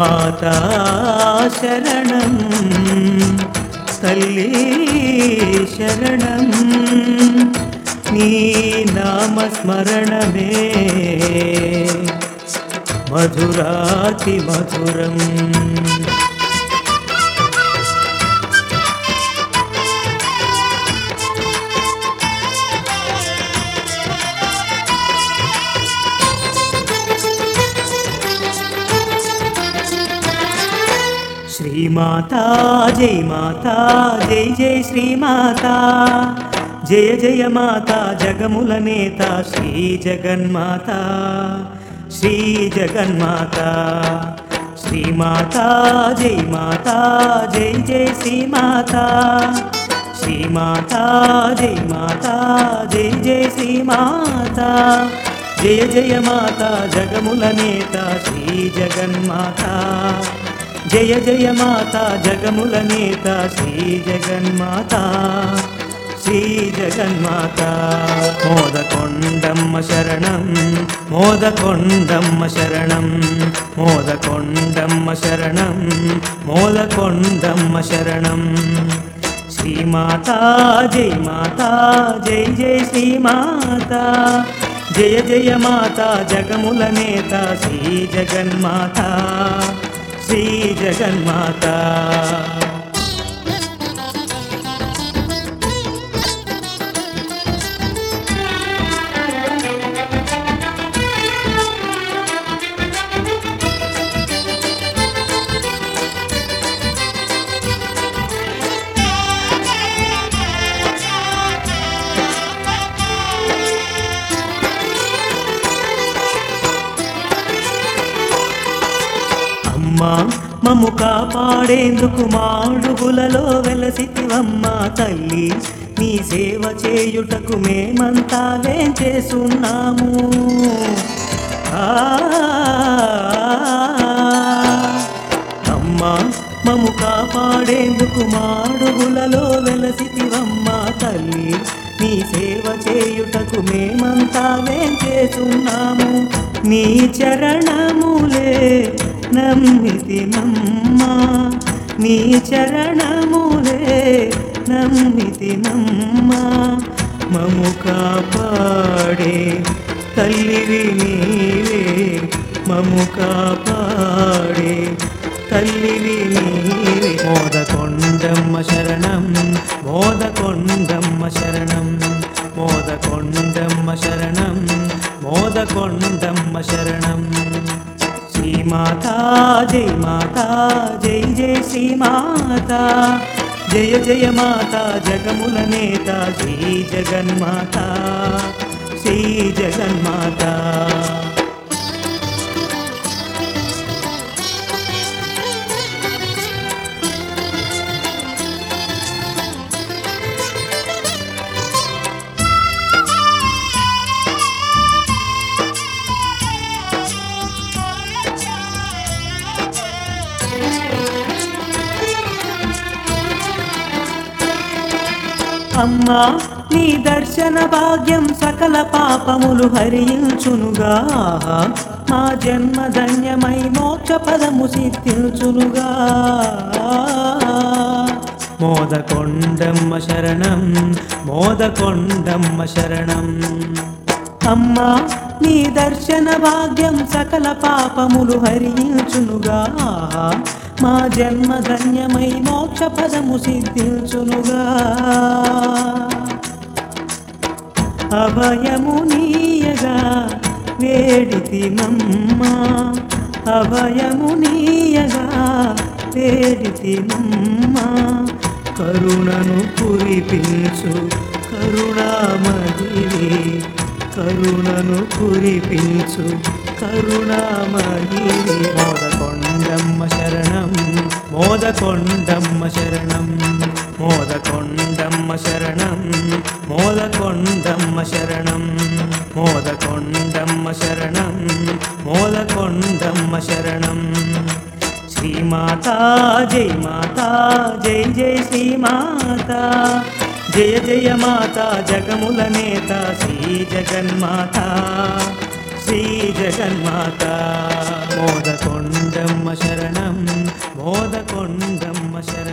మాతా శరణం తల్లి శరణం నీ నామస్మరణమే మధురాతి మధురం శ్రీమాతా జై మాతా జై జై శ్రీమాతా జయ జయ మాతా జగముల నేత శ్రీ జగన్మాత శ్రీ జగన్మాత శ్రీమాతా జై మాతా జై జై శ్రీమాతా శ్రీమాతా జై మాతా జై జై శ్రీమాతా జయ జయ మాతా జగముల నేత శ్రీ జగన్మాత జయ జయ మాత జగముల నేత శ్రీ జగన్మాత శ్రీ జగన్మాత మోదకొండమ్మ శరణం మోదకొండమ్మ శరణం మోదకొండమ్మ శరణం మోదకొండమ్మ శరణం శ్రీమాత జై మాత జై జై శ్రీమాత జయ జయ మాత జగముల నేత శ్రీ జగన్మాత శ్రీ జగన్మాత అమ్మా మమ్ము కాపాడేందుకు మాడుగులలో వెలసితివమ్మ తల్లి నీ సేవ చేయుటకు మేమంతా వేం చేస్తున్నాము ఆ, అమ్మా మమ్ము కాపాడేందుకు మాడుగులలో వెలసితివమ్మ తల్లి నీ సేవ చేయుటకు మేమంతా వేం చేస్తున్నాము నీ చరణములే నమ్మితి నమ్మ నీ చరణములే నమ్మితి నమ్మ మము కాపాడే తల్లివి నీవే మము కాపాడే తల్లివి నీవే మోదకొండమ్మ శరణం మోదకొండమ్మ శరణం మోదకొండమ్మ శరణం మోదకొండమ్మ శరణం శ్రీమాతా జై మాతా జై జై శ్రీమాతా జయ జయ మాతా జగముల నేత శ్రీ జగన్మాత శ్రీ జగన్మాత అమ్మా నీ దర్శన భాగ్యం సకల పాపములు హరించునుగా మా జన్మ ధన్యమై మోక్ష పదము సిద్ధించునుగా మోదకొండమ్మ శరణం మోదకొండమ్మ శరణం అమ్మా నీ దర్శన భాగ్యం సకల పాపములు హరించునుగా మా జన్మ ధన్యమై మోక్ష పదము సిద్ధించునుగా అభయము నీయగా వేడితి నమ్మ అభయము నీయగా వేడితి నమ్మ కరుణను కురిపించు కరుణామదివే కరుణను కురిపించు కరుణామదివే మోదకొండమ్మ శరణం మోదకొండమ్మ శరణం మోదకొండమ్మ శరణం మోదకొండమ్మ శరణం మోదకొండమ్మ శరణం మోదకొండమ్మ శరణం శ్రీమాతా జై మాతా జై జై శ్రీమాతా జయ జయ మాతా జగముల నేత శ్రీ జగన్మాత శ్రీ జగన్మాత మోదకొండమ్మ శరణం మోదకొండమ్మ శరణం